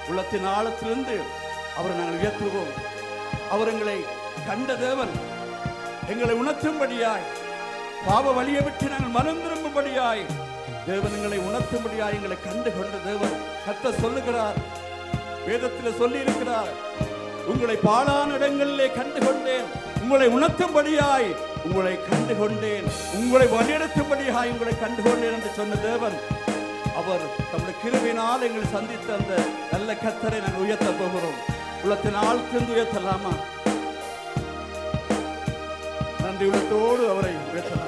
உள்ளத்தின் ஆழத்திலிருந்து அவரை நாங்கள் உயர்த்துவோம் அவர் எங்களை கண்ட தேவன் எங்களை உணர்த்தும்படியாய் பாவ வழியை விட்டு நாங்கள் மனம் திரும்பும்படியாய் தேவன் எங்களை உணர்த்தும்படியாய் எங்களை கண்டு கொண்ட தேவன் கத்த சொல்லுகிறார் வேதத்தில் சொல்லி இருக்கிறார் உங்களை பாழான இடங்களிலே கண்டு கொண்டேன் உங்களை உணர்த்தும்படியாய் உங்களை கண்டு கொண்டேன் உங்களை வழிநடத்தும்படியாய் உங்களை கண்டு கொண்டேன் என்று சொன்ன தேவன் அவர் தம்முடைய கிருவினால் எங்களை சந்தித்த அந்த நல்ல கத்தரை நாங்கள் உயர்த்த போகிறோம் உள்ளத்தின் ஆழ்த்திருந்து உயர்த்தலாமா நன்றி உள்ளத்தோடு அவரை உயர்த்தலாம்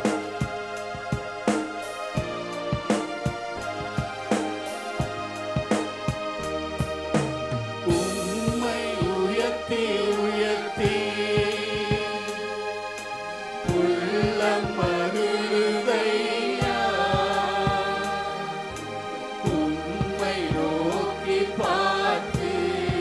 உம்மை உயர்த்தி உயர்த்தி உள்ளம் மகிழுதையா உம்மை நோக்கி பார்த்து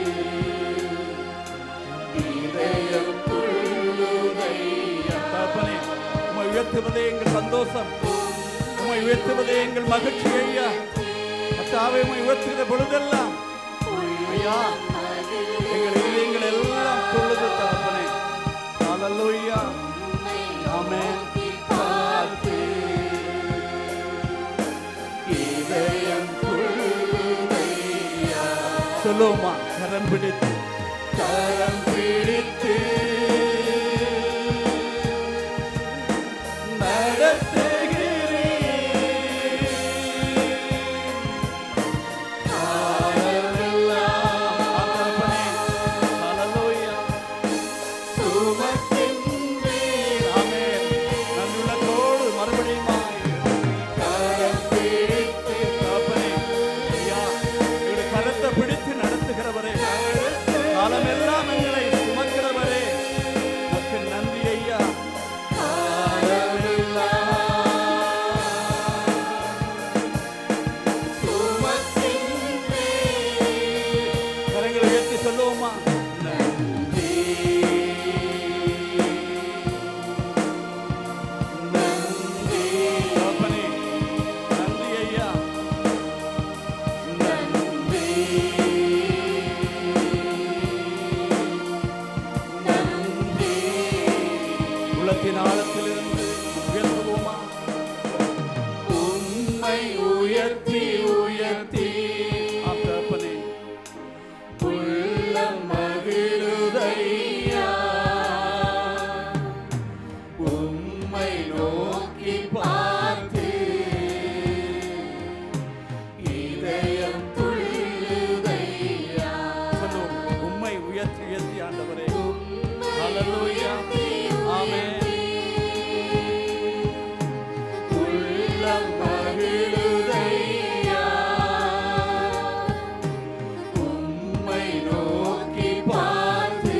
இதயம் துள்ளுதையா தகப்பனே உம்மை உயர்த்துவதே எங்கள் சந்தோஷம் உம்மை உயர்த்துவதே எங்கள் மகிழ்ச்சி ஐயா கத்தாவே உம்மை உயர்த்துகிற பொழுதெல்லாம் ஐயா எங்கள் இதயங்கள் எல்லாம் தொழுது தகப்பனே ஹalleluya ஆமென் பார்த்து இதயம் துள்ளுதையா சொல்லுவோமா கரம் பிடித்து கரம் பிடித்து ஹalleluya சுமக்கின்றீர் ஆமென் நல்லுள்ளத்தோடு மறுபடியும் கரம் பிடித்து தகப்பனே, ஐயா, எங்களுடைய கரத்தை பிடித்து நடத்துகிறவரே காலமெல்லாம் எங்களை சுமக்கிறவரே உமக்கு நன்றி ஐயா கரங்களை உயர்த்தி சொல்லுவோமா தகப்பனே, நன்றி ஐயா உள்ளத்தின் ஆழத்திலிருந்து உயர்த்துவோமா உம்மை உயர்த்தி உயர்த்தி ஆம் தகப்பனே உள்ளம் மகிழுதையா உம்மை நோக்கி பார்த்து இதயம் துள்ளுதையா சொல்லுவோம் உம்மை உயர்த்தி உயர்த்தி ஆண்டவரே ஹalleluya ஆமென் உள்ளம் மகிழுதையா உம்மை நோக்கி பார்த்து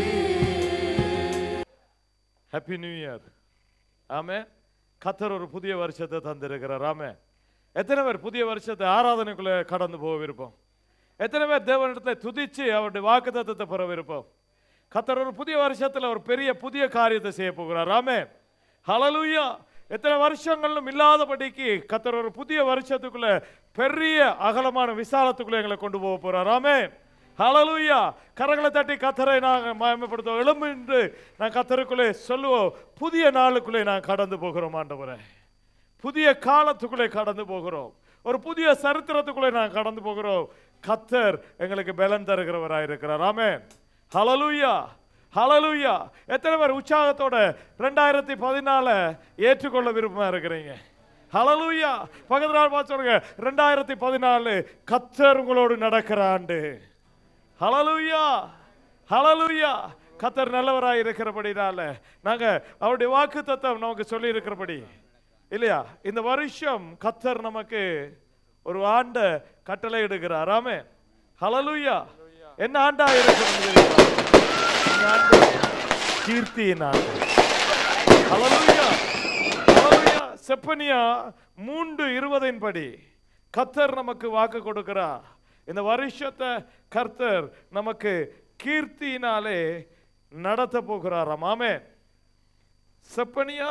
ஹாப்பி நியூ இயர் ஆமே கத்தர் ஒரு புதிய வருஷத்தை தந்திருக்கிறார் ஆமே எத்தனை பேர் புதிய வருஷத்தை ஆராதனைக்குள்ள கடந்து போக விருப்பம் எத்தனை பேர் தேவனிடத்தை துதிச்சு அவருடைய வாக்குத்தத்தத்தை பெற விருப்பம் கத்தர் ஒரு புதிய வருஷத்துல ஒரு பெரிய புதிய காரியத்தை செய்ய போகிறார் ஆமே ஹalleluya எத்தனை வருஷங்களும் இல்லாதபடிக்கு கத்தர் ஒரு புதிய வருஷத்துக்குள்ள பெரிய அகலமான விசாலத்துக்குள்ள எங்களை கொண்டு போக போறார் ஆமே ஹalleluya கரங்களை தட்டி கத்தரை நாங்கள் மயமப்படுத்துவோம் எழும்பு என்று நான் கத்தருக்குள்ளே சொல்லுவோம் புதிய நாளுக்குள்ளே நான் கடந்து போகிறோம் ஆண்டவரே புதிய காலத்துக்குள்ளே கடந்து போகிறோம் ஒரு புதிய சரித்திரத்துக்குள்ளே நான் கடந்து போகிறோம் கத்தர் எங்களுக்கு பலன் தருகிறவராக இருக்கிறார் ஆமென் ஹalleluya ஹalleluya எத்தனை பேர் உற்சாகத்தோட ரெண்டாயிரத்தி பதினாலை ஏற்றுக்கொள்ள விருப்பமா இருக்கிறீங்க ஹalleluya பக்கத்துல ஆள் பார்த்து சொல்லுங்க ரெண்டாயிரத்தி பதினாலு கத்தர் உங்களோடு நடக்கிற ஆண்டு ஹalleluya ஹalleluya கத்தர் நல்லவராய் இருக்கிறபடினால நாங்க அவருடைய வாக்கு தத்துவம் நமக்கு சொல்லி இருக்கிறபடி இல்லையா இந்த வருஷம் கத்தர் நமக்கு ஒரு ஆண்ட கட்டளை இடுகிறார் ஆமே ஹalleluya என்ன ஆண்டா இருக்கும் தெரியுமா? இந்த ஆண்டு கீர்த்தியின் ஆண்டு ஹalleluya ஹalleluya செப்பனியா மூன்று இருபதின் படி கத்தர் நமக்கு வாக்கு கொடுக்கிறார் இந்த வருஷத்தை கர்த்தர் நமக்கு கீர்த்தியினாலே நடத்த போகிறாராம் ஆமே செப்பனியா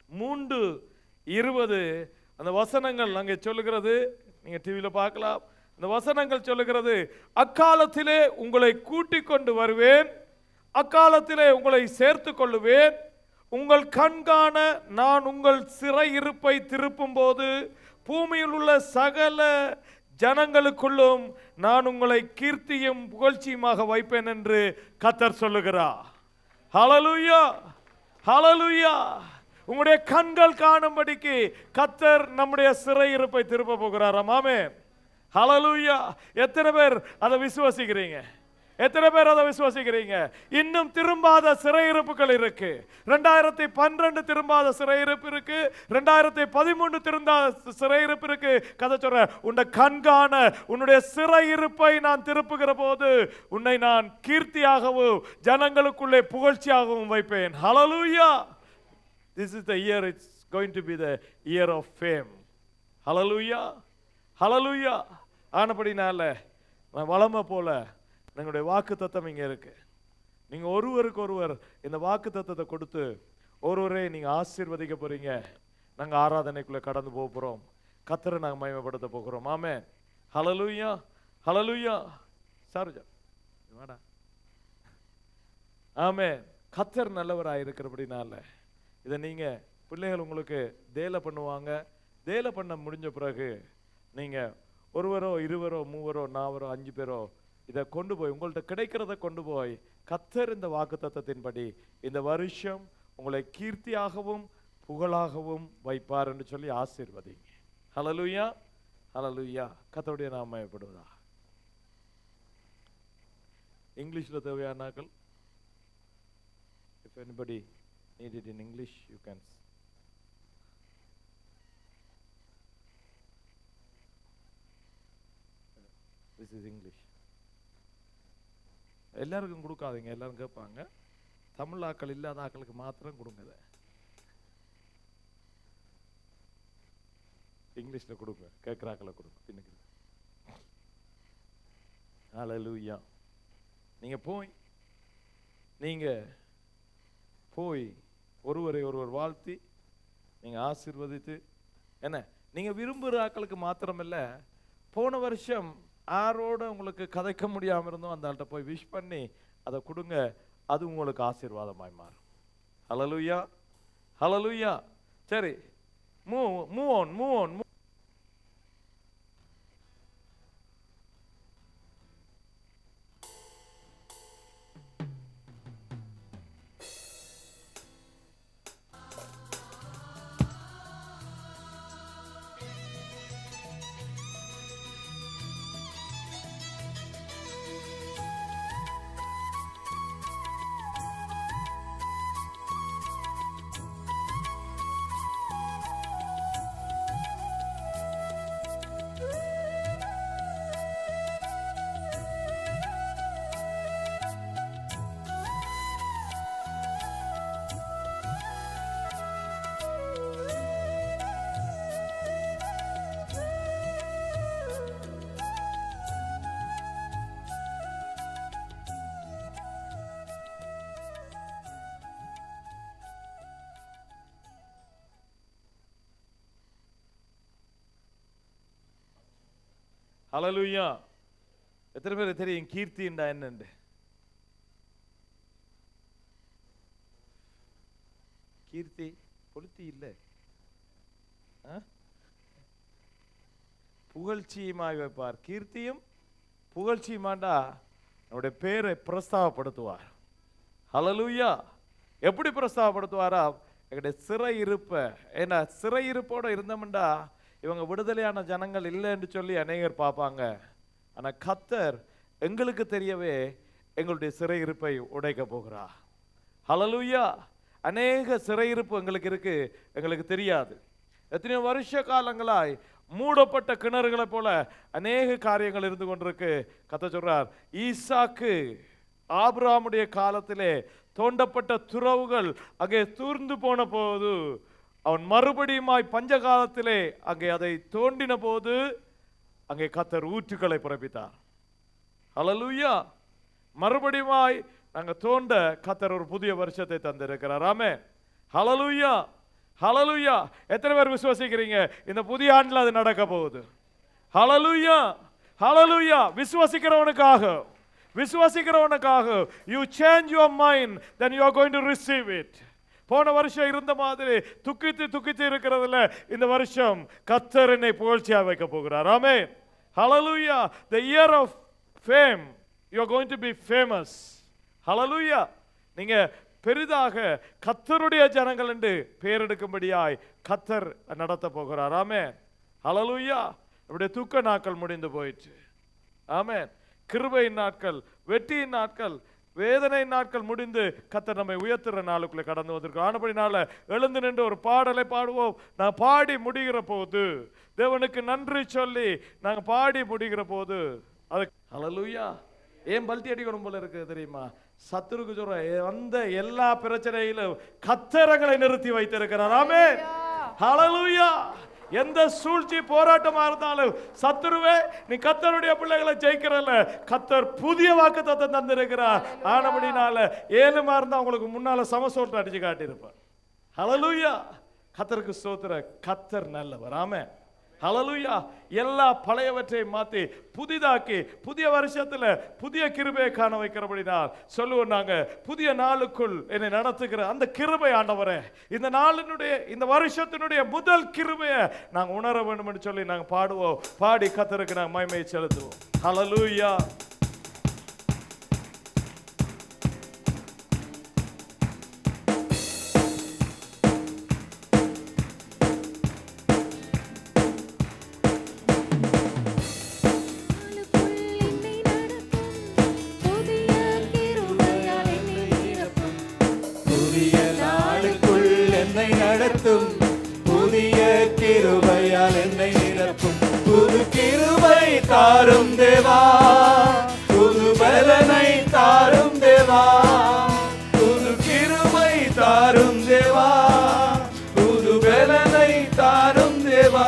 மூன்று இருபது அந்த வசனங்கள் அங்கே சொல்லுகிறது நீங்க டிவியில பார்க்கலாம் இந்த வசனங்கள் சொல்லுகிறது அக்காலத்திலே உங்களை கூட்டிக் கொண்டு வருவேன் அக்காலத்திலே உங்களை சேர்த்து கொள்ளுவேன் உங்கள் கண்காண நான் உங்கள் சிறையிருப்பை திருப்பும் போது பூமியில் உள்ள சகல ஜனங்களுக்குள்ளும் நான் உங்களை கீர்த்தியும் புகழ்ச்சியுமாக வைப்பேன் என்று கத்தர் சொல்லுகிறார் ஹalleluya ஹalleluya உங்களுடைய கண்கள் காணும்படிக்கு கத்தர் நம்முடைய சிறையிருப்பை திருப்ப போகிறார் ஆமே ஹalleluya எத்தனை பேர் அதை விசுவாசிக்கிறீங்க எத்தனை பேர் அதை விசுவாசிக்கிறீங்க இன்னும் திரும்பாத சிறையிருப்புகள் இருக்கு ரெண்டாயிரத்தி பன்னிரண்டு திரும்பாத சிறையிருப்பு இருக்கு ரெண்டாயிரத்தி பதிமூணு திருந்தாத சிறையிருப்பு இருக்கு கதை சொல்ற உன்னை கண்காண உன்னுடைய சிறையிருப்பை நான் திருப்புகிற போது உன்னை நான் கீர்த்தியாகவும் ஜனங்களுக்குள்ளே புகழ்ச்சியாகவும் வைப்பேன் ஹalleluya this is the year it's going to be the year of fame ஹalleluya ஹalleluya ஆனபடினால நான் வளமை போல எங்களுடைய வாக்கு தத்தம் இங்கே இருக்கு நீங்க ஒருவருக்கு ஒருவர் இந்த வாக்கு தத்தத்தை கொடுத்து ஒருவரே நீங்க ஆசீர்வதிக்க போறீங்க நாங்க ஆராதனைக்குள்ள கடந்து போக போறோம் கத்தரை நாங்க மகிமைப்படுத்த போகிறோம் ஆமே ஹalleluya ஹalleluya சார்ஜா வாடா ஆமே கத்தர் நல்லவராக இருக்கிறபடினால இதை நீங்க பிள்ளைகள் உங்களுக்கு தேலை பண்ணுவாங்க தேலை பண்ண முடிஞ்ச பிறகு நீங்க ஒருவரோ இருவரோ மூவரோ நாவரோ அஞ்சு பேரோ இதை கொண்டு போய் உங்கள்ட்ட கிடைக்கிறத கொண்டு போய் கத்தர் இந்த வாக்கு தத்தத்தின்படி இந்த வருஷம் உங்களை கீர்த்தியாகவும் புகழாகவும் வைப்பார் என்று சொல்லி ஆசீர்வதிங்க ஹalleluya ஹalleluya கத்தருடைய நாமயப்படுவதா இங்கிலீஷ்ல தேவையானாக்கள் if anybody need it in english you can s- this is english எல்லாருக்கும் கொடுக்காதீங்க எல்லாரும் கேட்பாங்க தமிழ் ஆக்கள் இல்லாத ஆக்களுக்கு மாத்திரம் கொடுங்க இதை இங்கிலீஷ்ல கொடுங்க கேட்குற ஆக்களை கொடுங்க பின்னுக்கு ஹalleluya நீங்க போய் நீங்க போய் ஒருவரை ஒருவர் வாழ்த்தி நீங்க ஆசீர்வதித்து என்ன நீங்க விரும்புகிற ஆட்களுக்கு மாத்திரமல்ல போன வருஷம் யாரோட உங்களுக்கு கதைக்க முடியாம இருந்தோம் அந்த ஆள்கிட்ட போய் விஷ் பண்ணி அதை கொடுங்க அது உங்களுக்கு ஆசீர்வாதமாய் மாறும் ஹalleluya ஹalleluya சரி move move on move on ஹalleluya எத்தனை பேர் தெரியும் கீர்த்திண்டா என்னண்டு கீர்த்தி கொளுத்தி இல்லை ஆ? புகழ்ச்சியுமாய் வைப்பார் கீர்த்தியும் புகழ்ச்சியுமாண்டா நம்முடைய பேரை பிரஸ்தாவப்படுத்துவார் ஹalleluya எப்படி பிரஸ்தாவப்படுத்துவாரா எங்களுடைய சிறை இருப்ப ஏன்னா சிறை இருப்போட இருந்தோம்டா இவங்க விடுதலையான ஜனங்கள் இல்லைன்னு சொல்லி அநேகர் பார்ப்பாங்க ஆனா கத்தர் எங்களுக்கு தெரியவே எங்களுடைய சிறையிருப்பை உடைக்க போகிறார் ஹalleluya அநேக சிறையிருப்பு எங்களுக்கு இருக்கு எங்களுக்கு தெரியாது எத்தனையோ வருஷ காலங்களாய் மூடப்பட்ட கிணறுகளை போல அநேக காரியங்கள் இருந்து கொண்டிருக்கு கத்த சொல்றார் ஈசாக்கு ஆபிரகாமுடைய காலத்திலே தோண்டப்பட்ட துறவுகள் அங்கே தூர்ந்து போன போது அவன் மறுபடியுமாய் பஞ்ச காலத்திலே அங்கே அதை தோண்டின போது அங்கே கத்தர் ஊற்றுக்களை பிறப்பித்தார் ஹalleluya மறுபடியுமாய் நாங்க தோண்ட கத்தர் ஒரு புதிய வருஷத்தை தந்திருக்கிறார் ஆமே ஹalleluya ஹalleluya எத்தனை பேர் விசுவாசிக்கிறீங்க இந்த புதிய ஆண்டுல அது நடக்க போகுது ஹalleluya ஹalleluya விசுவாசிக்கிறவனுக்காக விசுவாசிக்கிறவனுக்காக you change your mind then you are going to receive it போன வருஷம் இருந்த மாதிரி துக்கித்து துக்கித்து இருக்கிறதுல இந்த வருஷம் கத்தர் என்னை புகழ்ச்சியா வைக்க போகிறார் ஆமே ஹalleluya the year of fame you are going to be famous ஹalleluya நீங்க பெரிதாக கத்தருடைய ஜனங்கள் என்று பெயரெடுக்கும்படியாய் கத்தர் நடத்த போகிறார் ஆமே ஹalleluya அப்படியே துக்க நாட்கள் முடிந்து போயிற்று ஆமென் கிருபையின் நாட்கள் வெற்றியின் நாட்கள் வேதனை நாட்கள் முடிந்து கத்தர் நம்மை உயர்த்துற நாளுக்குள்ளே கடந்து வந்திருக்கோம் ஆனபடினால எழுந்து நின்று ஒரு பாடலை பாடுவோம் நான் பாடி முடிகிற போது தேவனுக்கு நன்றி சொல்லி நாங்க பாடி முடிகிற போது அது ஹalleluya ஏன் பல்ட்டி அடிக்கணும் போல இருக்கு தெரியுமா சத்துருக்கு சொல்ற வந்த எல்லா பிரச்சனையிலும் கத்தரங்களை நிறுத்தி வைத்திருக்கிறார் ஆமென் ஹalleluya எந்த சூழ்ச்சி போராட்டமா இருந்தாலும் சத்துருவே நீ கத்தருடைய பிள்ளைகளை ஜெயிக்கிறல்ல கத்தர் புதிய வாக்கு தத்தம் தந்திருக்கிறார் ஆனபடினால ஏழுமா இருந்தா உங்களுக்கு முன்னால சமசோட்டை அடிச்சு காட்டியிருப்பார் ஹalleluya கத்தருக்கு ஸ்தோத்திர கத்தர் நல்லவர் ஆமென் ஹalleluya எல்லா பழையவற்றையும் மாத்தி புதிதாக்கி புதிய வருஷத்துல புதிய கிருபையை காண வைக்கிறபடினால் சொல்லுவோம் நாங்க புதிய நாளுக்குள் என்னை நடத்துகிற அந்த கிருபை ஆண்டவரே இந்த நாளினுடைய இந்த வருஷத்தினுடைய முதல் கிருபையை நாங்க உணர வேண்டும் என்று சொல்லி நாங்க பாடுவோம் பாடி கத்தருக்கு நாங்க மகிமையை செலுத்துவோம் ஹalleluya நாளுக்குள் என்னை நடத்தும் புதிய கிருபையால் என்னை நிரப்பும் புது கிருபை தாரும் தேவா புது பலனை தாரும் தேவா புது கிருபை தாரும் தேவா புது பலனை தாரும் தேவா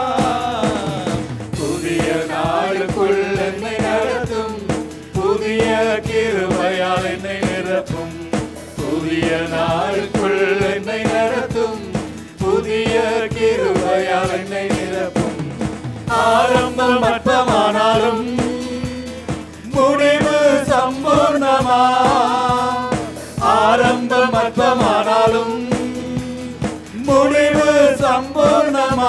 புதிய நாளுக்குள் என்னை நடத்தும் புதிய கிருபையால் என்னை நிரப்பும் புதிய நாளுக்குள் என்னை நடத்தும் புதிய கிருபையால் என்னை நிரப்பும் ஆரம்பம் அற்பமானாலும் முடிவு சம்பூர்ணமா ஆரம்பம் அற்பமானாலும் முடிவு சம்பூர்ணமா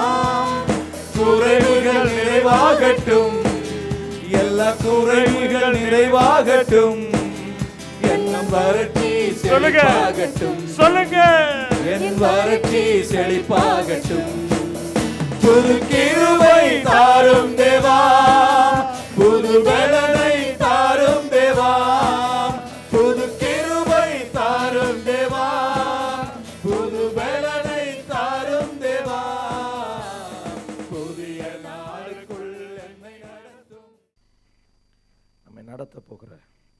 குறைவுகள் நிறைவாகட்டும் எல்லா குறைவுகள் நிறைவாகட்டும் எண்ணம் வறட்சி சொல்லுங்க செழிப்பாகட்டும் சொல்லுங்க என் வறட்சி செழிப்பாகட்டும் புது கிருபை தாரும் தேவா புது பலனை தாரும் தேவா புது கிருபை தாரும் தேவா புது பலனை தாரும் தேவா புதிய நாளுக்குள் என்னை நடத்தும் நம்மை நடத்த போகிற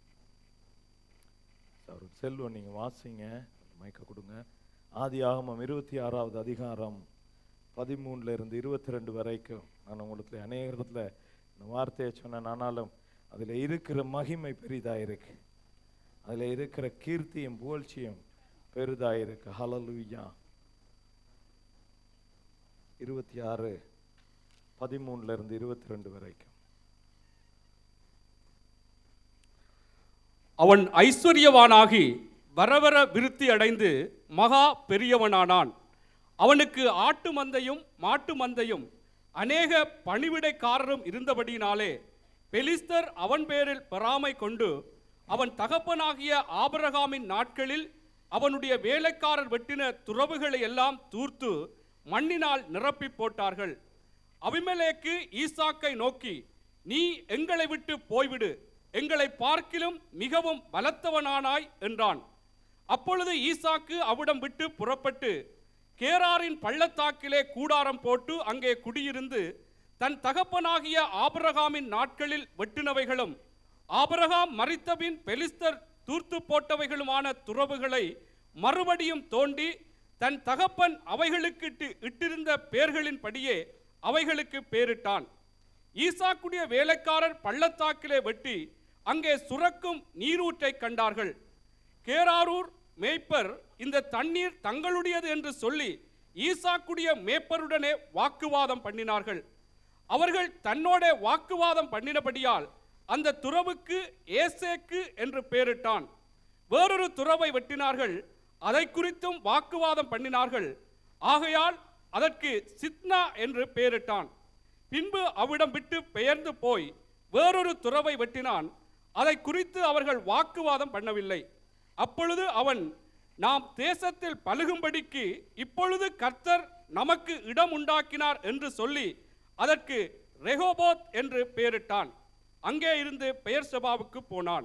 அவர் செல்வம் நீங்க வாசிங்க மைக்க கொடுங்க ஆதி ஆகமம் இருபத்தி ஆறாவது அதிகாரம் பதிமூணுல இருந்து இருபத்தி ரெண்டு வரைக்கும் நான் உங்களுக்கு அநேக இடத்துல இந்த வார்த்தையை சொன்னேன் ஆனாலும் அதுல இருக்கிற மகிமை பெரிதா இருக்கு அதுல இருக்கிற கீர்த்தியும் புகழ்ச்சியும் பெரிதா இருக்கு ஹalleluya இருபத்தி ஆறு பதிமூணுல இருந்து இருபத்தி ரெண்டு வரைக்கும் அவன் ஐஸ்வர்யவானாகி வரவர விருத்தி அடைந்து மகா பெரியவனானான் அவனுக்கு ஆட்டு மந்தையும் மாட்டு மந்தையும் அநேக பணிவிடைக்காரரும் இருந்தபடியினாலே பெலிஸ்தர் அவன் பேரில் பொறாமை கொண்டு அவன் தகப்பனாகிய ஆபிரகாமின் நாட்களில் அவனுடைய வேலைக்காரர் வெட்டின துறவுகளை எல்லாம் தூர்த்து மண்ணினால் நிரப்பி போட்டார்கள் அபிமெலேக்கு ஈசாக்கை நோக்கி நீ எங்களை விட்டு போய்விடு எங்களை பார்க்கிலும் மிகவும் பலத்தவனானாய் என்றான் அப்பொழுது ஈசாக்கு அவிடம் விட்டு புறப்பட்டு கேராரின் பள்ளத்தாக்கிலே கூடாரம் போட்டு அங்கே குடியிருந்து தன் தகப்பனாகிய ஆபிரகாமின் நாட்களில் வெட்டினவைகளும் ஆபிரகாம் மரித்தபின் பெலிஸ்தர் தூர்த்து போட்டவைகளுமான துறவுகளை மறுபடியும் தோண்டி தன் தகப்பன் அவைகளுக்கு இட்டு- இட்டிருந்த பேர்களின்படியே அவைகளுக்கு பேரிட்டான் ஈசாக்குடைய வேலைக்காரர் பள்ளத்தாக்கிலே வெட்டி அங்கே சுரக்கும் நீரூற்றை கண்டார்கள் கேராரூர் மேய்ப்பர் இந்த தண்ணீர் தங்களுடையது என்று சொல்லி ஈசாக்குடைய மேய்ப்பருடனே வாக்குவாதம் பண்ணினார்கள் அவர்கள் தன்னோட வாக்குவாதம் பண்ணினபடியால் அந்த துறவுக்கு ஏசேக்கு என்று பெயரிட்டான் வேறொரு துறவை வெட்டினார்கள் அதை குறித்தும் வாக்குவாதம் பண்ணினார்கள் ஆகையால் அதற்கு சித்னா என்று பெயரிட்டான் பின்பு அவ்விடம் விட்டு பெயர்ந்து போய் வேறொரு துறவை வெட்டினான் அதை குறித்து அவர்கள் வாக்குவாதம் பண்ணவில்லை அப்பொழுது அவன் நாம் தேசத்தில் பழுகும்படிக்கு இப்பொழுது கர்த்தர் நமக்கு இடம் உண்டாக்கினார் என்று சொல்லி அதற்கு ரெகோபோத் என்று பெயரிட்டான் அங்கே இருந்து பெயர் சபாவுக்கு போனான்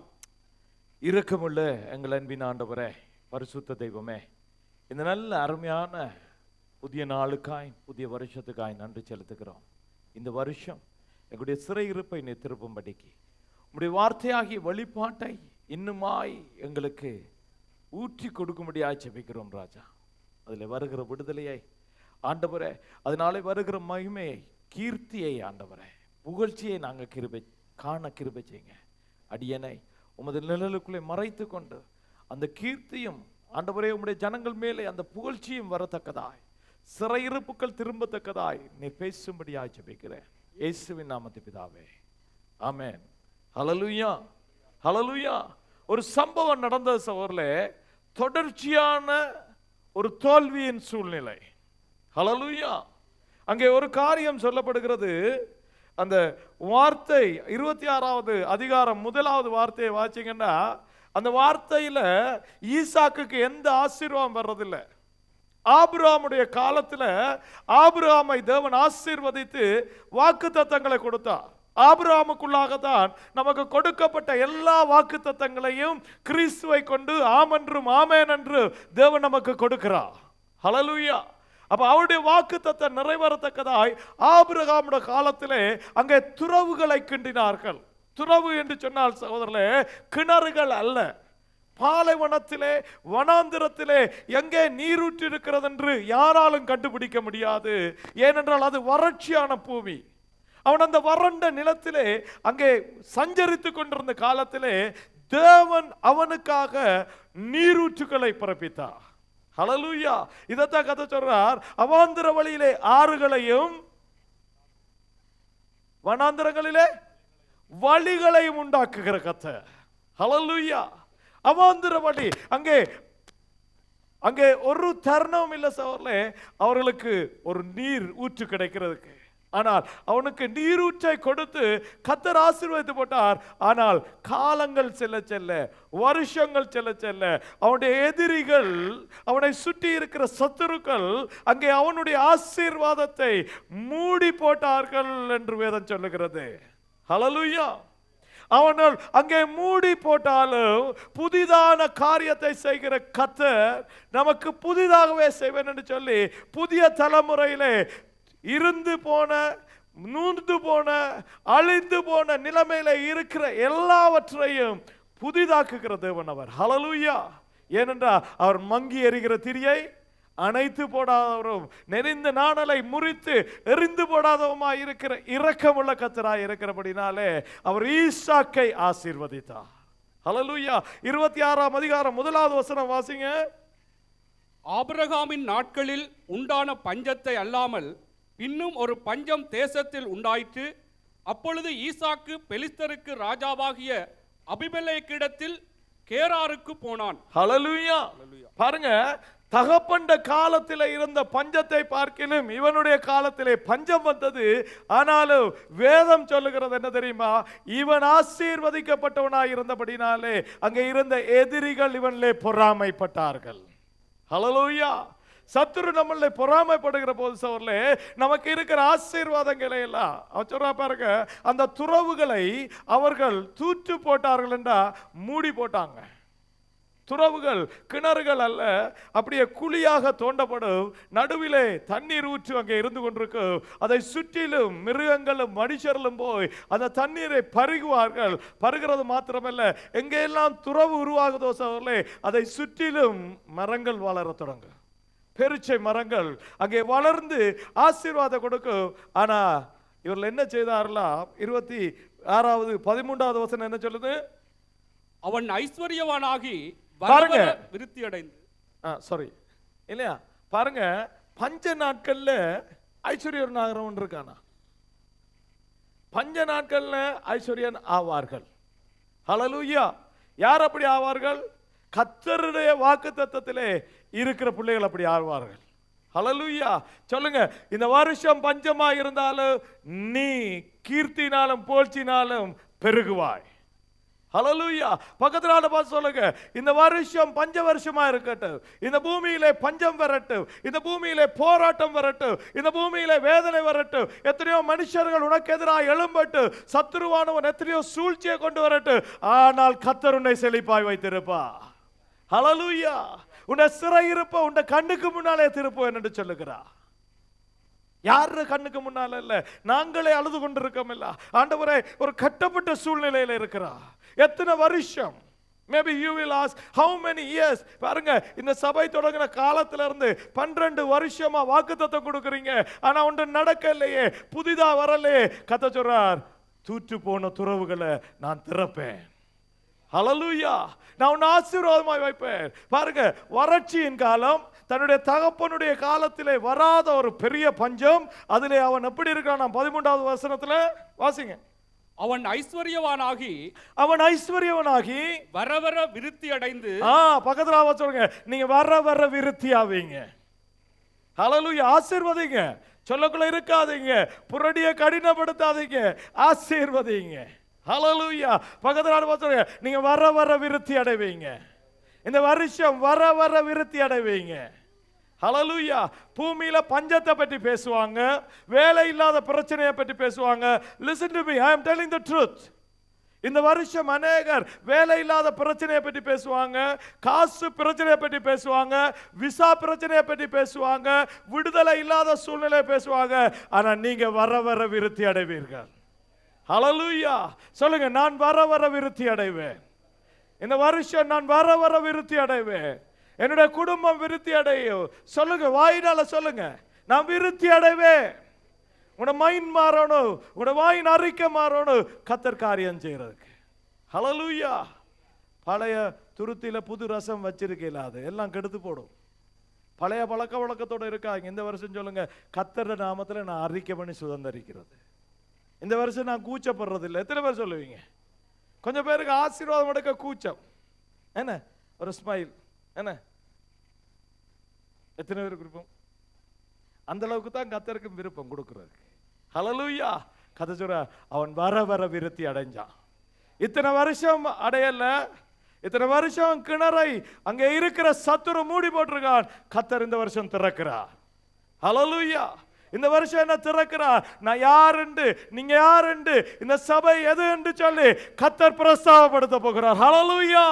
இரக்கமுள்ள எங்கள் அன்பின் ஆண்டவரே பரிசுத்த தெய்வமே இந்த நல்ல அருமையான புதிய நாளுக்காய் புதிய வருஷத்துக்காய் நன்றி செலுத்துகிறோம் இந்த வருஷம் எங்களுடைய சிறையிருப்பை நீ திருப்பும்படிக்கு உம்முடைய வார்த்தையாகிய வெளிப்பாட்டை இன்னுமாய் எங்களுக்கு ஊற்றி கொடுக்கும்படியாய் ஜெபிக்கிறோம் ராஜா அதில் வருகிற விடுதலையை ஆண்டவரே அதனாலே வருகிற மகிமையை கீர்த்தியை ஆண்டவரே புகழ்ச்சியை நாங்கள் கிருபை காண கிருபை செய்யுங்க அடியனை உமது நிழலுக்குள்ளே மறைத்து கொண்டு அந்த கீர்த்தியும் ஆண்டவரே உம்முடைய ஜனங்கள் மேலே அந்த புகழ்ச்சியும் வரத்தக்கதாய் சிறையிருப்புகள் திரும்பத்தக்கதாய் நீ பேசும்படியாய் ஜெபிக்கிறேன் இயேசுவின் நாமத்து பிதாவே ஆமென் ஹalleluya ஹalleluya ஒரு சம்பவம் நடந்த சவரில் தொடர்ச்சியான ஒரு தோல்வியின் சூழ்நிலை ஹalleluya அங்கே ஒரு காரியம் சொல்லப்படுகிறது அந்த வார்த்தை இருபத்தி ஆறாவது அதிகாரம் முதலாவது வார்த்தையை வாசிங்கன்னா அந்த வார்த்தையில ஈசாக்குக்கு எந்த ஆசீர்வாதம் வர்றதில்லை ஆபிரகாமுடைய காலத்துல ஆபிரகாமை தேவன் ஆசீர்வதித்து வாக்கு தத்தங்களை கொடுத்தார் ஆபிரகாமுக்குள்ளாகத்தான் நமக்கு கொடுக்கப்பட்ட எல்லா வாக்கு தத்தங்களையும் கிறிஸ்துவை கொண்டு ஆமென்றும் ஆமேன் என்று தேவன் நமக்கு கொடுக்கிறார் ஹalleluya அப்ப அவருடைய வாக்கு தத்தம் நிறைவேறத்தக்கதாய் ஆபிரகாமுடைய காலத்திலே அங்கே துறவுகளை கிண்டினார்கள் துறவு என்று சொன்னால் சகோதரர்களே கிணறுகள் அல்ல பாலைவனத்திலே வனாந்திரத்திலே எங்கே நீரூற்று இருக்கிறது என்று யாராலும் கண்டுபிடிக்க முடியாது ஏனென்றால் அது வறட்சியான பூமி அவன் அந்த வறண்ட நிலத்திலே அங்கே சஞ்சரித்து கொண்டிருந்த காலத்திலே தேவன் அவனுக்காக நீரூற்றுகளை பிறப்பித்தார் ஹalleluya இதைத்தான் கதை சொல்றார் அவாந்திர வழியிலே ஆறுகளையும் வனாந்திரங்களிலே வழிகளையும் உண்டாக்குகிற கத்தை ஹalleluya அவாந்திர வழி அங்கே அங்கே ஒரு தருணம் இல்லை சவர்லே அவர்களுக்கு ஒரு நீர் ஊற்று கிடைக்கிறதுக்கு ஆனால் அவனுக்கு நீரூற்றை கொடுத்து கத்தர் ஆசீர்வதித்து போட்டார் ஆனால் காலங்கள் செல்ல செல்ல வருஷங்கள் செல்ல செல்ல அவனுடைய எதிரிகள் அவனை சுற்றி இருக்கிற சத்துருக்கள் அங்கே அவனுடைய ஆசீர்வாதத்தை மூடி போட்டார்கள் என்று வேதம் சொல்லுகிறது ஹalleluya அவனால் அங்கே மூடி போட்டாலும் புதிதான காரியத்தை செய்கிற கத்தர் நமக்கு புதிதாகவே செய்வேன் என்று சொல்லி புதிய தலைமுறையிலே இருந்து போன நூந்து போன அழிந்து போன நிலைமையில இருக்கிற எல்லாவற்றையும் புதிதாக்குகிற தேவன் அவர் ஹalleluya ஏனென்றால் அவர் மங்கி எறிகிற திரியை அணைத்து போடாதவரும் நெறிந்த நாணலை முறித்து எரிந்து போடாதவமாய் இருக்கிற இரக்கமுள்ள கத்தராய் இருக்கிறபடினாலே அவர் ஈசாக்கை ஆசீர்வதித்தார் ஹalleluya இருபத்தி ஆறாம் அதிகாரம் முதலாவது வசனம் வாசிங்க ஆபிரகாமின் நாட்களில் உண்டான பஞ்சத்தை அல்லாமல் இன்னும் ஒரு பஞ்சம் தேசத்தில் உண்டாயிற்று அப்பொழுது ஈசாக்கு பெலிஸ்தருக்கு ராஜாவாகிய அபிமெலேக்கிடத்தில் கேராருக்கு போனான் ஹalleluya பாருங்க தகப்பண்ட காலத்தில் இருந்த பஞ்சத்தை பார்க்கிலும் இவனுடைய காலத்திலே பஞ்சம் வந்தது ஆனாலும் வேதம் சொல்லுகிறது என்ன தெரியுமா இவன் ஆசீர்வதிக்கப்பட்டவனாய் இருந்தபடினாலே அங்கே இருந்த எதிரிகள் இவனிலே பொறாமைப்பட்டார்கள் ஹalleluya சத்துரு நம்மளை பொறாமைப்படுகிற போது சோர்லே நமக்கு இருக்கிற ஆசீர்வாதங்களை எல்லாம் அவர் சொல்றா பாருங்க அந்த துறவுகளை அவர்கள் தூற்று போட்டார்கள் என்றா மூடி போட்டாங்க துறவுகள் கிணறுகள் அல்ல அப்படியே குழியாக தோண்டப்படும் நடுவிலே தண்ணீர் ஊற்று அங்கே இருந்து கொண்டிருக்கும் அதை சுற்றிலும் மிருகங்களும் மனுஷர்களும் போய் அந்த தண்ணீரை பருகுவார்கள் பருகிறது மாத்திரமல்ல எங்கெல்லாம் துறவு உருவாகுதோ சோர்லே அதை சுற்றிலும் மரங்கள் வளரத் தொடங்கும் பெருச்சை மரங்கள் அங்கே வளர்ந்து ஆசீர்வாதம் கொடுக்கும் ஆனா இவர்கள் என்ன செய்தார்களாம் இருபத்தி ஆறாவது பதிமூன்றாவது வசனம் என்ன சொல்லுது அவன் ஐஸ்வர்யவானாகி பாருங்க. வரவர விருத்தி அடைந்து ஆ சாரி இல்லையா பாருங்க பஞ்ச நாட்கள்ல ஐஸ்வர்ய நகரம் இருக்கானா பஞ்ச நாட்கள்ல ஐஸ்வர்யன் ஆவார்கள் ஹalleluya யார் அப்படி ஆவார்கள் கத்தருடைய வாக்கு தத்தத்திலே இருக்கிற பிள்ளைகள் அப்படி ஆவார்கள் ஹalleluya சொல்லுங்க இந்த வருஷம் பஞ்சமா இருந்தாலும் நீ கீர்த்தினாலும் போழ்ச்சினாலும் பெருகுவாய் ஹalleluya பக்கத்துல ஆளை பார்த்து சொல்லுங்க இந்த வருஷம் பஞ்ச வருஷமா இருக்கட்டும் இந்த பூமியிலே பஞ்சம் வரட்டும் இந்த பூமியிலே போராட்டம் வரட்டும் இந்த பூமியிலே வேதனை வரட்டும் எத்தனையோ மனுஷர்கள் உனக்கு எதிராக எழும்பட்டு சத்துருவானவன் எத்தனையோ சூழ்ச்சியை கொண்டு வரட்டும் ஆனால் கத்தர் உன்னை செழிப்பாய் வைத்திருப்பா ஹalleluya உன்னை சிறையிருப்ப உன்னை கண்ணுக்கு முன்னாலே திருப்போம் என்று சொல்லுகிறா யாரு கண்ணுக்கு முன்னால இல்ல நாங்களே அழுது கொண்டிருக்கோம் இல்ல ஆண்டவரே ஒரு கட்டப்பட்ட சூழ்நிலையில இருக்கிறா எத்தனை வருஷம் maybe you will ask how many years பாருங்க இந்த சபை தொடங்கின காலத்துல இருந்து பன்னிரண்டு வருஷமா வாக்குத்தத்தம் கொடுக்குறீங்க ஆனா ஒன்று நடக்கலையே புதிதா வரலையே கத்த சொல்றார் தூற்று போன துறவுகளை நான் திறப்பேன் ஹalleluya நான் உன்னை ஆசீர்வாதமாய் வைப்பேன் பாருங்க வறட்சியின் காலம் தன்னுடைய தகப்பனுடைய காலத்திலே வராத ஒரு பெரிய பஞ்சம் அதிலே அவன் எப்படி இருக்கான் பதிமூன்றாவது வசனத்துல வாசிங்க அவன் ஐஸ்வர்யவானாகி அவன் ஐஸ்வர்யவனாகி வர வர விருத்தி அடைந்து ஆ பக்கத்துல ஆவ சொல்லுங்க நீங்க வர வர விருத்தி ஆவீங்க ஹalleluya ஆசீர்வதிங்க சொல்லக்குள்ள இருக்காதீங்க புரடியை கடினப்படுத்தாதீங்க ஆசீர்வதிங்க ஹalleluya பக்கத்துல ஆளு பார்த்து சொல்லுங்க நீங்க வர வர விருத்தி அடைவீங்க இந்த வருஷம் வர வர விருத்தி அடைவீங்க ஹalleluya பூமியில பஞ்சத்தை பற்றி பேசுவாங்க வேலை இல்லாத பிரச்சனையை பற்றி பேசுவாங்க listen to me I am telling the truth இந்த வருஷம் அநேகர் வேலை இல்லாத பிரச்சனையை பற்றி பேசுவாங்க காசு பிரச்சனையை பற்றி பேசுவாங்க விசா பிரச்சனையை பற்றி பேசுவாங்க விடுதலை இல்லாத சூழ்நிலையை பேசுவாங்க ஆனா நீங்க வர வர விருத்தி அடைவீர்கள் ஹalleluya சொல்லுங்க நான் வர வர விருத்தி அடைவேன் இந்த வருஷம் நான் வர வர விருத்தி அடைவேன் என்னுடைய குடும்பம் விருத்தி அடையும் சொல்லுங்க வாயினால சொல்லுங்க நான் விருத்தி அடைவேன் உன்னோட மைண்ட் மாறணும் உன்னோட வாயின் அறிக்கை மாறணும் கத்தர் காரியம் செய்யறதுக்கு ஹalleluya பழைய துருத்தியில புது ரசம் வச்சிருக்கல அது எல்லாம் கெடுத்து போடும் பழைய பழக்க வழக்கத்தோட இருக்காங்க இந்த வருஷம் சொல்லுங்க கத்தர் நாமத்துல நான் அறிக்கை பண்ணி சுதந்திரிக்கிறது இந்த வருஷம் நான் கூச்சப்படுறது இல்லை எத்தனை பேர் சொல்லுவீங்க கொஞ்சம் பேருக்கு ஆசீர்வாதம் எடுக்க கூச்சம் என்ன ஒரு ஸ்மைல் என்ன எத்தனை பேருக்கு விருப்பம் அந்த அளவுக்கு தான் கத்தருக்கு விருப்பம் கொடுக்கறதுக்கு ஹalleluya கதை சொல்ற அவன் வர வர விருத்தி அடைஞ்சான் இத்தனை வருஷம் அடையல இத்தனை வருஷம் கிணறை அங்க இருக்கிற சத்துரு மூடி போட்டிருக்கான் கத்தர் இந்த வருஷம் திறக்கிறார் ஹalleluya இந்த வருஷம் என்ன திறக்கிறார் நான் யாருண்டு நீங்க யாருண்டு இந்த சபை எது என்று சொல்லி கத்தர் பிரஸ்தாபப்படுத்த போகிறார் ஹalleluya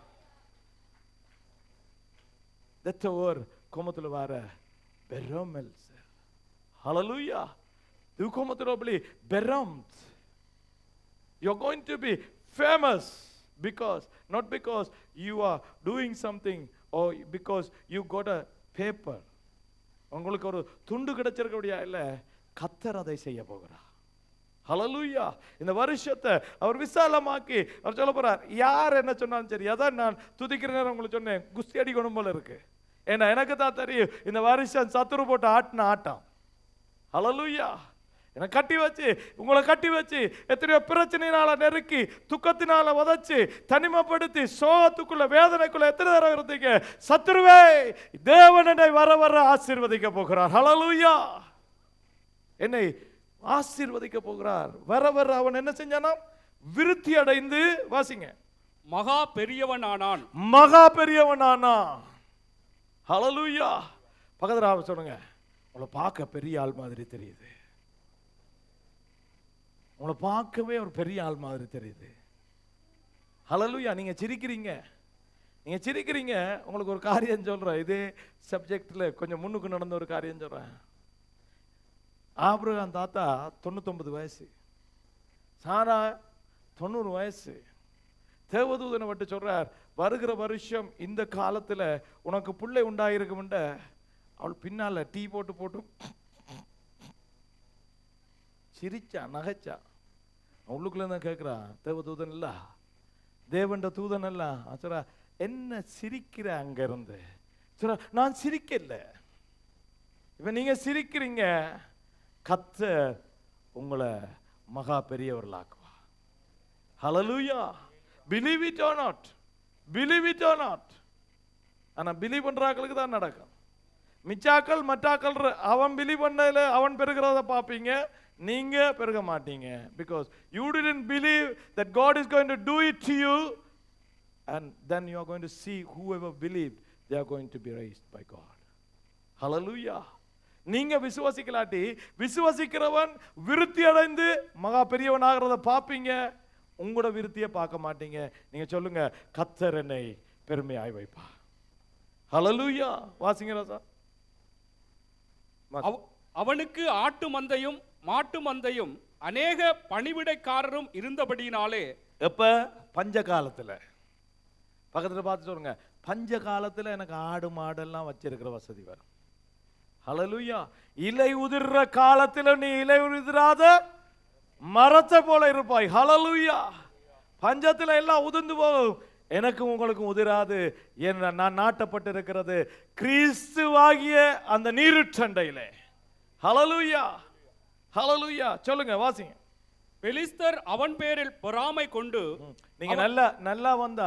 Detta år kommer till att vara berömmelse. Halleluja! Du kommer till att bli berömd. You're going to be famous because, not because you are doing something or because you got a paper. உங்களுக்கு ஒரு துண்டு கிடைச்சிருக்கபடியா இல்ல கத்தர் அதை செய்ய போகிறார் ஹalleluya இந்த வருஷத்தை அவர் விசாலமாக்கி அவர் சொல்ல போறார் யார் என்ன சொன்னாலும் சரி அதான் நான் துதிக்கிற நேரம் உங்களுக்கு சொன்னேன் குஸ்தி அடிக்கணும் போல இருக்கு ஏன்னா எனக்கு தான் தெரியும் இந்த வருஷம் சத்துரு போட்டு ஆட்டின ஆட்டம் ஹalleluya என்னை கட்டி வச்சு உங்களை கட்டி வச்சு எத்தனையோ பிரச்சனையினால நெருக்கி துக்கத்தினால உதைச்சு தனிமைப்படுத்தி சோகத்துக்குள்ள வேதனைக்குள்ள எத்தனை தடவை இருந்தீங்க சத்துருவே தேவன் என்னை வர வர ஆசீர்வதிக்க போகிறார் ஹalleluya என்னை ஆசீர்வதிக்க போகிறார் வர வர அவன் என்ன செஞ்சானா விருத்தி அடைந்து வாசிங்க மகா பெரியவனானான் மகா பெரியவனானா ஹalleluya பக்கத்துல அவ சொல்லுங்க உங்களை பார்க்க பெரிய ஆள் மாதிரி தெரியுது உங்களை பார்க்கவே ஒரு பெரிய ஆள் மாதிரி தெரியுது ஹalleluya நீங்க சிரிக்கிறீங்க நீங்க சிரிக்கிறீங்க உங்களுக்கு ஒரு காரியம் சொல்றேன் இதே சப்ஜெக்ட்ல கொஞ்சம் முன்னுக்கு நடந்த ஒரு காரியம் சொல்றேன் ஆபிரகாம் தாத்தா தொண்ணூத்தொன்பது வயசு சாரா தொண்ணூறு வயசு தேவதூதனை விட்டு சொல்றார் வருகிற வருஷம் இந்த காலத்துல உனக்கு பிள்ளை உண்டாயிருக்கும்ன்ற அவள் பின்னால டீ போட்டு போட்டு சிரிச்சா நகைச்சா உள்ளுக்குள்ள தான் கேட்கிறா தேவதூதன் இல்ல தேவண்ட தூதன் இல்ல சொல்றா என்ன சிரிக்கிற அங்க இருந்து சொல்றா நான் சிரிக்கல இப்ப நீங்க சிரிக்கிறீங்க கத்தர் உங்களை மகா பெரியவர்களாக்குவா ஹalleluya believe it or not believe it or not ஆனா பிலீவ் பண்றாக்களுக்கு தான் நடக்கும் மிச்சாக்கள் மற்றாக்கள் ர- அவன் பிலீவ் பண்ணதுல அவன் பெருகிறத பார்ப்பீங்க நீங்க பெருக மாட்டீங்க because you didn't believe that God is going to do it to you and then you are going to see whoever believed they are going to be raised by God ஹalleluya நீங்க விசுவாசிக்கலாட்டி விசுவாசிக்கிறவன் விருத்தி அடைந்து மகா பெரியவன் ஆகிறத பார்ப்பீங்க உங்களோட விருத்தியை பார்க்க மாட்டீங்க நீங்க சொல்லுங்க கத்தர் என்னை பெருமையாய் வைப்பா ஹalleluya வாசிங்க ராசா அவ- அவனுக்கு ஆட்டு மந்தையும் மாட்டு மந்தையும் அநேக பணிவிடைக்காரரும் இருந்தபடியினாலே எப்ப பஞ்ச காலத்துல பக்கத்துல பார்த்து சொல்லுங்க பஞ்ச காலத்துல எனக்கு ஆடு மாடெல்லாம் வச்சிருக்கிற வசதி வரும் ஹalleluya இலை உதிர்ற காலத்துல நீ இலை உதிராத மரத்தை போல இருப்பாய் ஹalleluya பஞ்சத்துல எல்லாம் உதிர்ந்து போகும் எனக்கும் உங்களுக்கும் உதிராது என்ன நான் நாட்டப்பட்டிருக்கிறது கிறிஸ்துவாகிய அந்த நீருற்றண்டையிலே ஹalleluya ஹalleluya சொல்லுங்க வாசிங்க பெலிஸ்தர் அவன் பேரில் பொறாமை கொண்டு நீங்க நல்லா நல்லா வந்தா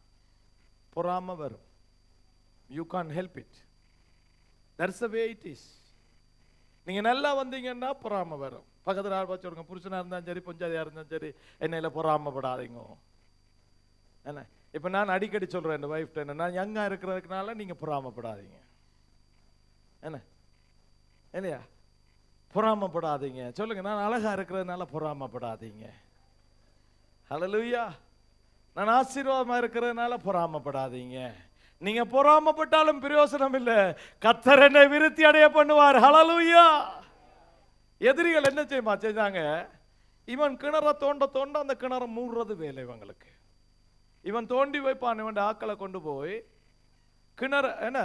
பொறாம வரும் you can help it that's the way it is நீங்க நல்லா வந்தீங்கன்னா பொறாம வரும் பக்கத்துல ஆள் பார்த்து சொல்லுங்க புருஷனா இருந்தாலும் சரி பொஞ்சாதியா இருந்தாலும் சரி என்னையில பொறாமப்படாதீங்க என்ன இப்ப நான் அடிக்கடி சொல்றேன் என் வைஃப்ட்ட என்ன நான் யங்கா இருக்கிறதுனால நீங்க பொறாமப்படாதீங்க என்ன இல்லையா பொறாமப்படாதீங்க சொல்லுங்க நான் அழகா இருக்கிறதுனால பொறாமப்படாதீங்க ஹalleluya நான் ஆசீர்வாதமா இருக்கிறதுனால பொறாமப்படாதீங்க நீங்க பொறாமப்பட்டாலும் பிரயோசனம் இல்ல கத்தர் என்னை விருத்தி அடைய பண்ணுவார் ஹalleluya எதிரிகள் என்ன செய்யுமா செஞ்சாங்க இவன் கிணற தோண்ட தோண்ட அந்த கிணற மூடுறது வேலை இவங்களுக்கு இவன் தோண்டி வைப்பான் இவன் ஆக்களை கொண்டு போய் கிணற என்ன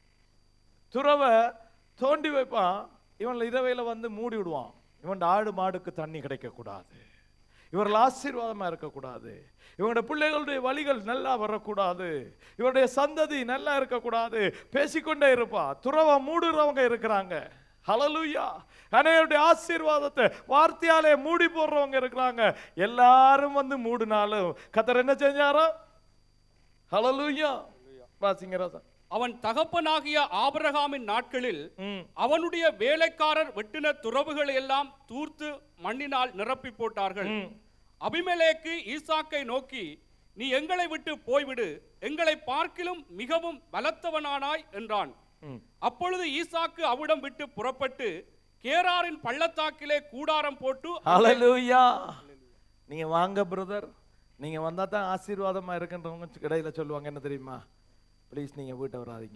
துறவை தோண்டி வைப்பான் இவன் இரவையில வந்து மூடி விடுவான் இவன் ஆடு மாடுக்கு தண்ணி கிடைக்கக்கூடாது இவர்கள் ஆசீர்வாதமா இருக்கக்கூடாது இவங்களுடைய பிள்ளைகளுடைய வழிகள் நல்லா வரக்கூடாது இவருடைய சந்ததி நல்லா இருக்கக்கூடாது பேசிக்கொண்டே இருப்பா துறவை மூடுறவங்க இருக்கிறாங்க ஹalleluya அனைவருடைய ஆசீர்வாதத்தை வார்த்தையாலே மூடி போடுறவங்க இருக்கிறாங்க எல்லாரும் வந்து மூடினாலும் கத்தர் என்ன செஞ்சாரோ ஹalleluya வாசிங்க ராசா அவன் தகப்பனாகிய ஆபிரகாமின் நாட்களில் ம் அவனுடைய வேலைக்காரர் வெட்டின துறவுகளை எல்லாம் தூர்த்து மண்ணினால் நிரப்பி போட்டார்கள் ம். அபிமெலேக்கு ஈசாக்கை நோக்கி நீ எங்களை விட்டு போய்விடு எங்களை பார்க்கிலும் மிகவும் பலத்தவனானாய் என்றான் ம் அப்பொழுது ஈசாக்கு அவிடம் விட்டு புறப்பட்டு கேராரின் பள்ளத்தாக்கிலே கூடாரம் போட்டு ஹalleluya நீங்க வாங்க பிரதர் நீங்க வந்தா தான் ஆசீர்வாதமா இருக்குன்றவங்க இடையில சொல்லுவாங்க என்ன தெரியுமா ப்ளீஸ் நீங்க வீட்டை வராதீங்க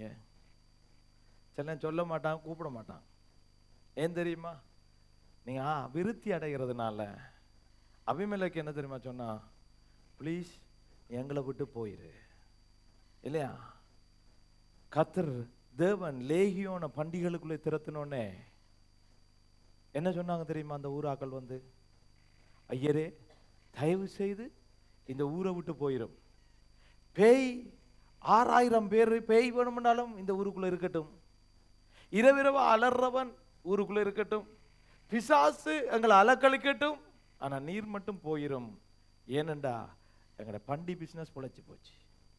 சில நேரம் சொல்ல மாட்டான் கூப்பிட மாட்டான் ஏன் தெரியுமா நீங்க ஆ விருத்தி அடைகிறதுனால அபிமேலைக்கு என்ன தெரியுமா சொன்னா ப்ளீஸ் எங்களை விட்டு போயிரு இல்லையா கத்தர் தேவன் லேகியோன பண்டிகளுக்குள்ளே திறத்தினோடனே என்ன சொன்னாங்க தெரியுமா அந்த ஊராக்கள் வந்து ஐயரே தயவு செய்து இந்த ஊரை விட்டு போயிடும் பேய் ஆறாயிரம் பேர் பேய் வேணும்னாலும் இந்த ஊருக்குள்ள இருக்கட்டும் இரவிரவா அலறவன் ஊருக்குள்ள இருக்கட்டும் பிசாசு எங்களை அலக்களிக்கட்டும் ஆனா நீர் மட்டும் போயிரும் ஏனண்டா எங்களோட பண்டி பிசினஸ் பொழைச்சு போச்சு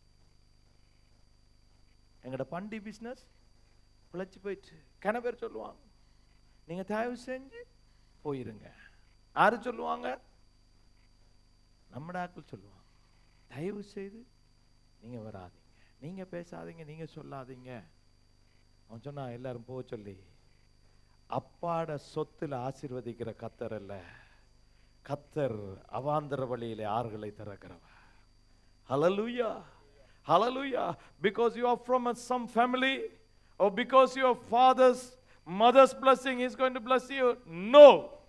எங்களோட பண்டி பிசினஸ் பிழைச்சு போயிடுச்சு கன பேர் சொல்லுவாங்க நீங்க தயவு செஞ்சு போயிருங்க யாரு சொல்லுவாங்க நம்ம ஆட்கள் சொல்லுவாங்க தயவு செய்து நீங்க வராதீங்க நீங்க பேசாதீங்க நீங்க சொல்லாதீங்க அவன் சொன்னா எல்லாரும் போக சொல்லி அப்பாட சொத்துல ஆசீர்வதிக்கிற கத்தர் அல்ல கத்தர் அவாந்தர வழியிலே ஆறுகளை திறக்கிறவர் Hallelujah. Hallelujah. Because you are from a, some family or because your father's mother's blessing is going to bless you. No.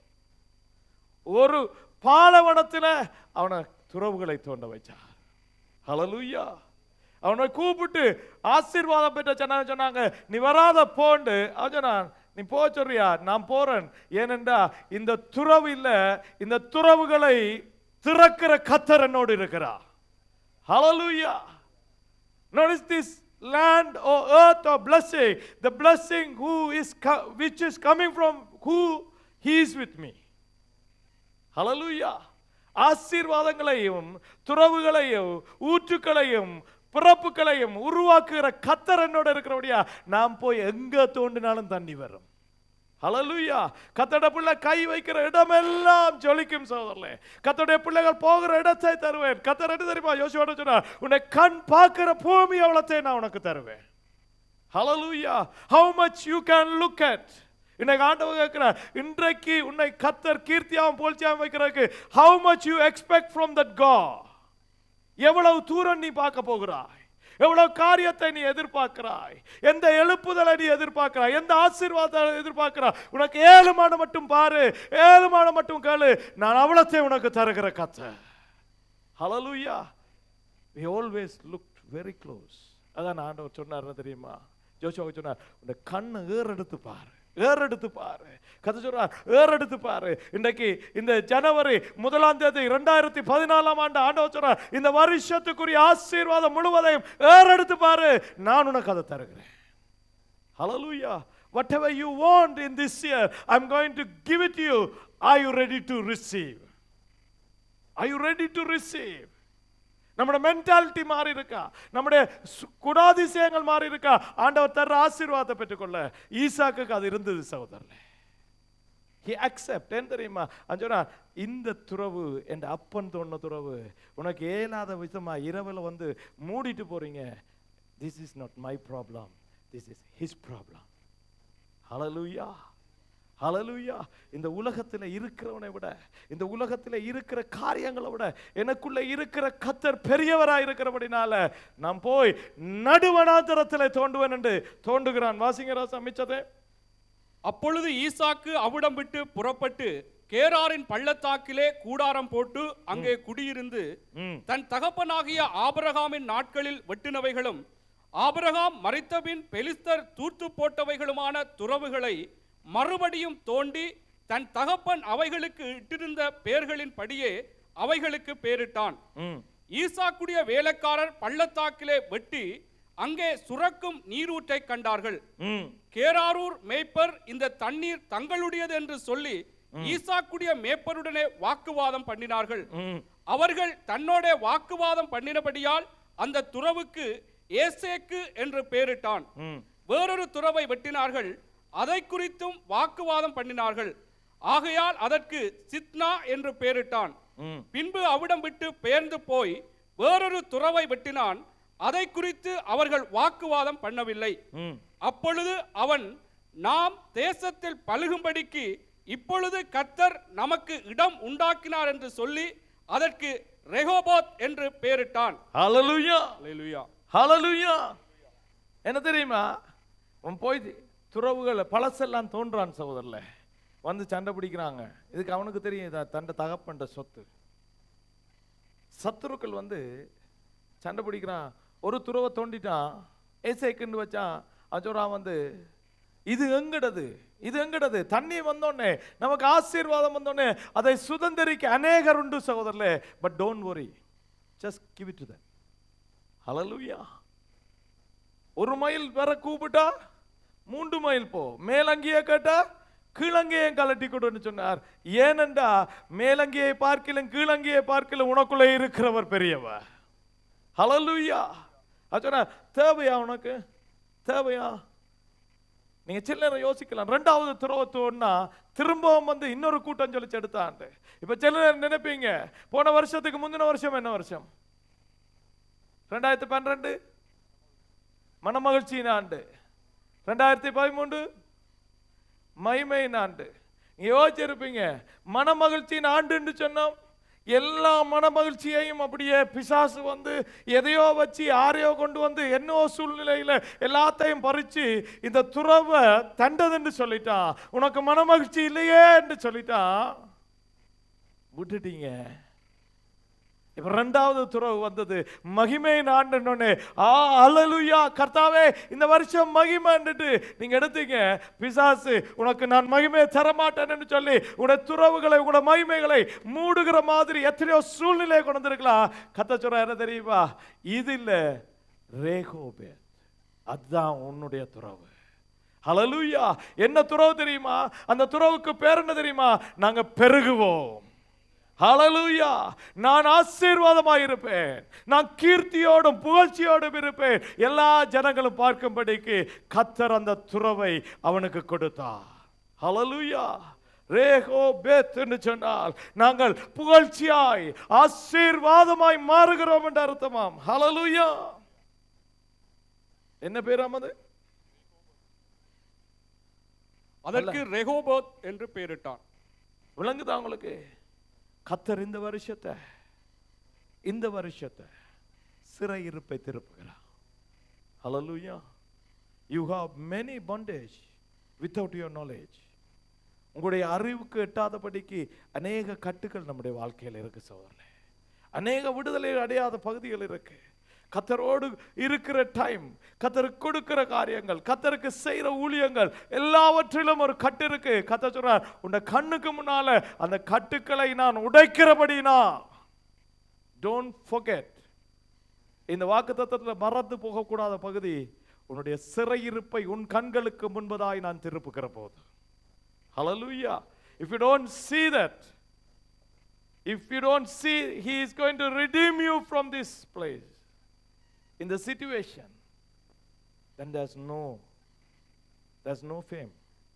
ஒரு பாலவனத்துல அவனை துறவுகளை தோண்ட வச்சார் ஹalleluya அவனை கூப்பிட்டு ஆசீர்வாதம் பெற்ற சொன்னாங்க சொன்னாங்க நீ வராத போண்டு அவன் சொன்னான் நீ போ சொல்றியா நான் போறேன் ஏனென்றா இந்த துறவு இல்ல இந்த துறவுகளை திறக்கிற கத்தர் என்னோடு இருக்கிறார் Hallelujah. Notice this land or earth or blessing, the blessing who is co- which is coming from who he is with me. ஹalleluya ஆசீர்வாதங்களையும் துறவுகளையும் ஊற்றுக்களையும் பிறப்புகளையும் உருவாக்குகிற கத்தர் என்னோட இருக்கிறபடியா நாம் போய் எங்க தோண்டினாலும் தண்ணி வரும் ஹalleluya கத்தோட பிள்ளை கை வைக்கிற இடமெல்லாம் ஜொலிக்கும் சகோதரர்களே கத்தோடைய பிள்ளைகள் போகிற இடத்தை தருவேன் கத்தர் என்ன தெரியுமா யோசியோட சொன்னார் உன்னை கண் பார்க்கிற பூமி அவ்வளத்தை நான் உனக்கு தருவேன் ஹalleluya how much you can look at இன்னைக்கு ஆண்டவர் கேட்கிறார் இன்றைக்கு உன்னை கத்தர் கீர்த்தியாவும் புகழ்ச்சியாவும் வைக்கிறதுக்கு how much you expect from that God எவ்வளவு தூரம் நீ பார்க்க போகிறாய் எவ்வளவு காரியத்தை நீ எதிர்பார்க்கிறாய் எந்த எழுப்புதலை நீ எதிர்பார்க்கிறாய் எந்த ஆசீர்வாதத்தை எதிர்பார்க்கிறாய் உனக்கு ஏழு மாதம் மட்டும் பாரு ஏழு மாதம் மட்டும் கேளு நான் அவ்வளத்தை உனக்கு தருகிற கத்தை ஹalleluya we always looked very close அதான் ஆண்டவர் சொன்னார் தெரியுமா ஜோஷுவா சொன்னார் உன்னை கண்ணை ஏறெடுத்து பாரு ஏறெடுத்து பாரு கதை சொல்றார் ஏறெடுத்து பாரு இன்றைக்கு இந்த ஜனவரி முதலாம் தேதி இரண்டாயிரத்தி பதினாலாம் ஆண்டு ஆண்டவர் சொல்றார் இந்த வருஷத்துக்குரிய ஆசீர்வாதம் முழுவதையும் ஏறெடுத்து பாரு நான் உனக்கு அதை தருகிறேன் Hallelujah. Whatever you want in this year, I'm going to give it to you. Are you ready to receive? Are you ready to receive? நம்முடைய மென்டாலிட்டி மாறி இருக்கா நம்முடைய சு- குணாதிசயங்கள் மாறி இருக்கா ஆண்டவர் தர்ற ஆசீர்வாதத்தை பெற்றுக்கொள்ள ஈசாக்குக்கு அது இருந்தது சகோதரர்களே ஹி அக்செப்ட் ஏன் தெரியுமா அவன் சொன்னான், இந்த துறவு என் அப்பன் தோணுன துறவு உனக்கு ஏலாத விதமா இரவில் வந்து மூடிட்டு போறீங்க this is not my problem this is his problem ஹalleluya ஹalleluya இந்த உலகத்தில் இருக்கிறவனை விட இந்த உலகத்தில் இருக்கிற காரியங்களை விட எனக்குள்ள இருக்கிற கத்தர் பெரியவராய் இருக்கிறபடினால நான் போய் நடுவனாந்தரத்தில் தோண்டுவேன் என்று தோண்டுகிறான் வாசிங்க ராசா மிச்சதே அப்பொழுது ஈசாக்கு அவிடம் விட்டு புறப்பட்டு கேராரின் பள்ளத்தாக்கிலே கூடாரம் போட்டு அங்கே குடியிருந்து ம் தன் தகப்பனாகிய ஆபிரகாமின் நாட்களில் வெட்டினவைகளும் ஆபிரகாம் மரித்தபின் பெலிஸ்தர் தூர்த்து போட்டவைகளுமான துறவுகளை மறுபடியும் தோண்டி தன் தகப்பன் அவைகளுக்கு இட்டிருந்த பெயர்களின் படியே அவைகளுக்கு பேரிட்டான் ம் ஈசாக்குடைய வேலைக்காரர் பள்ளத்தாக்கிலே வெட்டி அங்கே சுரக்கும் நீரூற்றை கண்டார்கள் ம் கேராரூர் மேய்ப்பர் இந்த தண்ணீர் தங்களுடையது என்று சொல்லி ஈசாக்குடைய மேய்ப்பருடனே வாக்குவாதம் பண்ணினார்கள் ம் அவர்கள் தன்னோட வாக்குவாதம் பண்ணினபடியால் அந்த துறவுக்கு ஏசேக்கு என்று பெயரிட்டான் ம் வேறொரு துறவை வெட்டினார்கள் அதை குறித்தும் வாக்குவாதம் பண்ணினார்கள் ஆகையால் அதற்கு சித்னா என்று பெயரிட்டான் ம் பின்பு அவிடம் விட்டு பெயர்ந்து போய் வேறொரு துறவை வெட்டினான் அதை குறித்து அவர்கள் வாக்குவாதம் பண்ணவில்லை ம் அப்பொழுது அவன் நாம் தேசத்தில் பழுகும்படிக்கு இப்பொழுது கர்த்தர் நமக்கு இடம் உண்டாக்கினார் என்று சொல்லி அதற்கு ரெகோபோத் என்று பெயரிட்டான் ஹalleluya அல்லேலூயா ஹalleluya என்ன தெரியுமா அவன் போய் துறவுகளை பழசெல்லாம் தோன்றான் சகோதரர்ல வந்து சண்டை பிடிக்கிறாங்க இதுக்கு அவனுக்கு தெரியும் இத தண்ட தகப்பன்ற சொத்து சத்துருக்கள் வந்து சண்டை பிடிக்கிறான் ஒரு துறவை தோண்டிட்டான் ஏசைக்குன்னு வச்சான் அவன் சொல்றான் வந்து இது எங்கடது இது எங்கடது தண்ணி வந்தோடனே நமக்கு ஆசீர்வாதம் வந்தோடனே அதை சுதந்திரிக்க அநேகர் உண்டு சகோதரர்களே but don't worry just give it to them ஹalleluya ஒரு மைல் வர கூப்பிட்டா மூன்று மைல் போ மேலங்கியை கேட்டா கீழங்கியை கலட்டி கொடுன்னு சொன்னார் ஏனென்றா மேலங்கியை பார்க்கலும் கீழங்கியை பார்க்கலும் உனக்குள்ளே இருக்கிறவர் பெரியவர் ஹalleluya அது சொன்னார் தேவையா உனக்கு தேவையா நீங்க சில நேரம் யோசிக்கலாம் ரெண்டாவது துறவத்தோன்னா திரும்பவும் வந்து இன்னொரு கூட்டம் சொல்லி எடுத்தாண்டு இப்ப சில நேரம் நினைப்பீங்க போன வருஷத்துக்கு முந்தின வருஷம் என்ன வருஷம் ரெண்டாயிரத்தி பன்னிரெண்டு மனமகிழ்ச்சியின் ஆண்டு ரெண்டாயிரத்தி பதிமூன்று மைமையின் ஆண்டு நீங்க யோசிச்சிருப்பீங்க மனமகிழ்ச்சியின் ஆண்டுன்னு சொன்னோம் எல்லா மனமகிழ்ச்சியையும் அப்படியே பிசாசு வந்து எதையோ வச்சு யாரையோ கொண்டு வந்து என்னோ சூழ்நிலையில எல்லாத்தையும் பறிச்சு இந்த துறவை தண்டதுன்னு சொல்லிட்டான் உனக்கு மனமகிழ்ச்சி இல்லையே என்று சொல்லிட்டான் விட்டுட்டீங்க இப்ப ரெண்டாவது துறவு வந்தது மகிமையின் ஆண்டுன்னு ஆ அல்லலுயா கர்த்தாவே இந்த வருஷம் மகிமைன்னுட்டு நீங்க எடுத்தீங்க பிசாசு உனக்கு நான் மகிமையை தர மாட்டேன்னு சொல்லி உடைய துறவுகளை உங்களோட மகிமைகளை மூடுகிற மாதிரி எத்தனையோ சூழ்நிலையை கொண்டு வந்திருக்கலாம் கத்த சொல்ற என்ன தெரியுமா இது இல்ல ரேகோபே அதுதான் உன்னுடைய துறவு ஹalleluya என்ன துறவு தெரியுமா அந்த துறவுக்கு பேர் என்ன தெரியுமா நாங்க பெருகுவோம் ஹalleluya நான் ஆசீர்வாதமாய் இருப்பேன் நான் கீர்த்தியோடும் புகழ்ச்சியோடும் இருப்பேன் எல்லா ஜனங்களும் பார்க்கும்படிக்கு கத்தர் அந்த துறவை அவனுக்கு கொடுத்தார் ஹalleluya ரேகோ பேத் என்று சொன்னால் நாங்கள் புகழ்ச்சியாய் ஆசீர்வாதமாய் மாறுகிறோம் என்று அர்த்தமாம் ஹalleluya என்ன பேராம் அது அதற்கு ரெகோபோத் என்று பெயரிட்டான் விளங்குதா உங்களுக்கு கத்தர் இந்த வருஷத்தை இந்த வருஷத்தை சிறையிருப்பை திருப்புகிறார் ஹalleluya you have many bondage without your knowledge உங்களுடைய அறிவுக்கு எட்டாதபடிக்கு அநேக கட்டுகள் நம்முடைய வாழ்க்கையில் இருக்கு சோதரே அநேக விடுதலை அடையாத பகுதிகள் இருக்கு கத்தரோடு இருக்கிற டைம் கத்தருக்கு கொடுக்கிற காரியங்கள் கத்தருக்கு செய்யற ஊழியங்கள் எல்லாவற்றிலும் ஒரு கட்டு இருக்கு கத்த சொல்றார் உன்னை கண்ணுக்கு முன்னால அந்த கட்டுக்களை நான் உடைக்கிறபடினா டோன்ட் forget இந்த வாக்கு தத்தத்தில் மறந்து போகக்கூடாத பகுதி உன்னுடைய சிறையிருப்பை உன் கண்களுக்கு முன்பதாய் நான் திருப்புகிற போது Hallelujah. If you don't see that, if you don't see, He is going to redeem you from this place, in the situation, then there's no, there's no fame.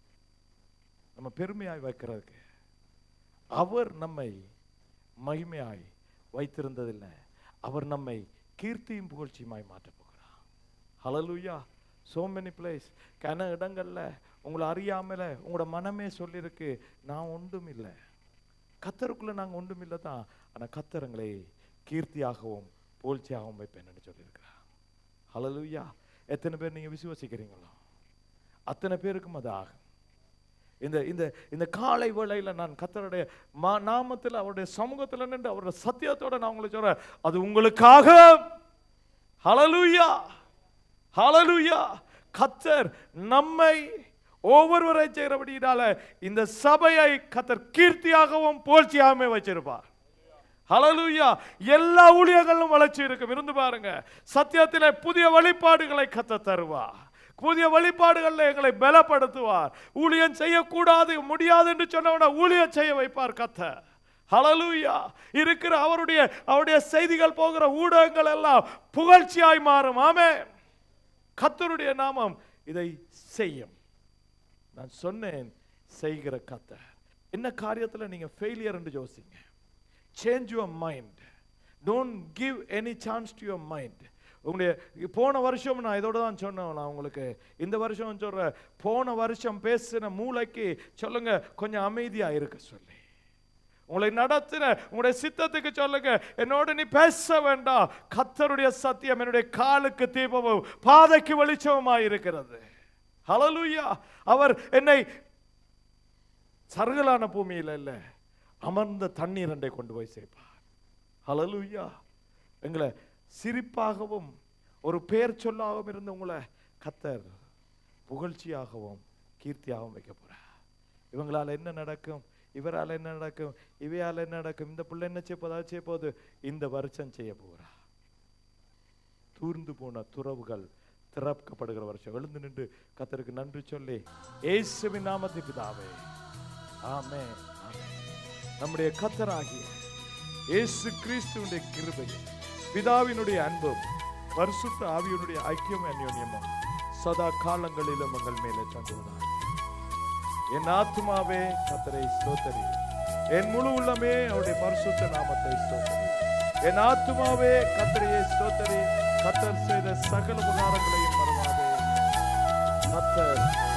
நம்ம பெருமையாய் வைக்கிறதுக்கு அவர் நம்மை மகிமையாய் வைத்திருந்ததில்லை அவர் நம்மை கீர்த்தியும் புகழ்ச்சியுமாய் மாற்றப் போகிறார் ஹalleluya so many place கன இடங்கள்ல உங்களை அறியாமல உங்களோட மனமே சொல்லியிருக்கு நான் ஒன்றும் இல்லை கத்தருக்குள்ள நாங்க ஒன்றும் இல்லை தான் ஆனா கத்தரங்களை கீர்த்தியாகவும் புகழ்ச்சியாகவும் வைப்பேன்னு சொல்லியிருக்கிறார் ஹalleluya எத்தனை பேர் நீங்க விசுவாசிக்கிறீங்களோ அத்தனை பேருக்கும் அது ஆகும் இந்த இந்த இந்த காலை வேளையில நான் கத்தருடைய மா நாமத்தில் அவருடைய சமூகத்தில் நின்று அவருடைய சத்தியத்தோட நான் உங்களுக்கு சொல்றேன் அது உங்களுக்காக ஹalleluya ஹalleluya கத்தர் நம்மை ஒவ்வொருவரை செய்கிறபடினால இந்த சபையை கத்தர் கீர்த்தியாகவும் புகழ்ச்சியாகவும் வச்சிருப்பார் ஹalleluya எல்லா ஊழியர்களும் வளர்ச்சி இருக்கும் இருந்து பாருங்க சத்தியத்திலே புதிய வழிபாடுகளை கத்த தருவார் புதிய வழிபாடுகளில் எங்களை பலப்படுத்துவார் ஊழியம் செய்யக்கூடாது முடியாது என்று சொன்னவன ஊழியம் செய்ய வைப்பார் கத்த ஹalleluya இருக்கிற அவருடைய அவருடைய செய்திகள் போகிற ஊடகங்கள் எல்லாம் புகழ்ச்சியாய் மாறும் ஆமென் கத்தருடைய நாமம் இதை செய்யும் நான் சொன்னேன் செய்கிற கத்தர் என்ன காரியத்தில் நீங்க ஃபெயிலியர் என்று யோசிங்க change your mind don't give any chance to your mind உங்களுடைய போன வருஷம் நான் இதோட தான் சொன்னேன் நான் உங்களுக்கு இந்த வருஷம் சொல்றேன் போன வருஷம் பேசின மூளைக்கு சொல்லுங்க கொஞ்சம் அமைதியா இருக்க சொல்லி உங்களை நடத்தின உங்களுடைய சித்தத்துக்கு சொல்லுங்க என்னோட நீ பேச வேண்டாம் கத்தருடைய சத்தியம் என்னுடைய காலுக்கு தீபமும் பாதைக்கு வெளிச்சமுமா இருக்கிறது ஹalleluya அவர் என்னை சருகலான பூமியில இல்ல அமர்ந்த தண்ணீர் அண்டை கொண்டு போய் சேர்ப்பார் ஹalleluya எங்களை சிரிப்பாகவும் ஒரு பெயர் சொல்லாகவும் இருந்த உங்களை கத்தர் புகழ்ச்சியாகவும் கீர்த்தியாகவும் வைக்க போறார் இவங்களால என்ன நடக்கும் இவரால் என்ன நடக்கும் இவையால் என்ன நடக்கும் இந்த பிள்ளை என்ன செய்ய போதா செய்ய போகுது இந்த வருஷம் செய்ய போறா தூர்ந்து போன துறவுகள் திறக்கப்படுகிற வருஷம் எழுந்து நின்று கத்தருக்கு நன்றி சொல்லி இயேசுவின் நாமத்துக்கு பிதாவே ஆமே நம்முடைய கத்தராகிய இயேசு கிறிஸ்துவினுடைய கிருபையும் பிதாவினுடைய அன்பும் பரிசுத்த ஆவியினுடைய ஐக்கியம் அந்யோன்யமும் சதா காலங்களிலும் உங்கள் மேலே தங்குவதாக என் ஆத்மாவே கத்தரை ஸ்தோத்தரி என் முழு உள்ளமே அவருடைய பரிசுத்த நாமத்தை ஸ்தோத்தரி என் ஆத்மாவே கத்தரையை ஸ்தோத்தரி கத்தர் செய்த சகல உபகாரங்களையும் மறவாதே கத்தர்